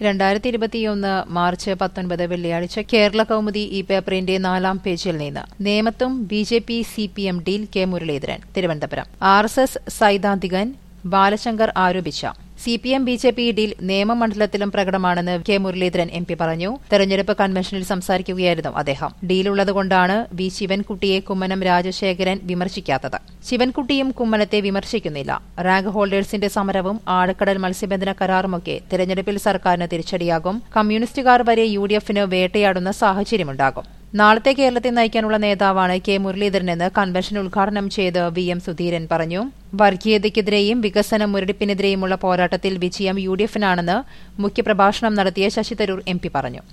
രണ്ടായിരത്തി ഇരുപത്തിയൊന്ന് മാർച്ച് പത്തൊൻപത് വെള്ളിയാഴ്ച കേരള കൗമുദി ഈ പേപ്പറിന്റെ നാലാം പേജിൽ നിന്ന് നേമത്തും B J P C P M deal K Muraleedharan Thiruvananthapuram R S S സൈദ്ധാന്തികൻ ബാലശങ്കർ ആരോപിച്ച C P M B J P deal നിയമമണ്ഡലത്തിലും പ്രകടമാണെന്ന് കെ മുരളീധരൻ എം പി പറഞ്ഞു തെരഞ്ഞെടുപ്പ് കൺവെൻഷനിൽ സംസാരിക്കുകയായിരുന്നു അദ്ദേഹം ഡീലുള്ളതുകൊണ്ടാണ് വി ശിവൻകുട്ടിയെ കുമ്മനം രാജശേഖരൻ വിമർശിക്കാത്തത് ശിവൻകുട്ടിയും കുമ്മനത്തെ വിമർശിക്കുന്നില്ല റാങ്ക് ഹോൾഡേഴ്സിന്റെ സമരവും ആഴക്കടൽ മത്സ്യബന്ധന കരാറുമൊക്കെ തെരഞ്ഞെടുപ്പിൽ സർക്കാരിന് തിരിച്ചടിയാകും കമ്മ്യൂണിസ്റ്റുകാർ വരെ യു ഡി എഫിന് വേട്ടയാടുന്ന സാഹചര്യമുണ്ടാകും നാളത്തെ കേരളത്തെ നയിക്കാനുള്ള നേതാവാണ് കെ മുരളീധരനെന്ന് കൺവെൻഷൻ ഉദ്ഘാടനം ചെയ്ത് വി എം സുധീരൻ പറഞ്ഞു വർഗീയതയ്ക്കെതിരെയും വികസന മുരടിപ്പിനെതിരെയുമുള്ള പോരാട്ടത്തിൽ വിജയം യു ഡി എഫിനാണെന്ന് മുഖ്യപ്രഭാഷണം നടത്തിയ ശശി തരൂർ എം പി പറഞ്ഞു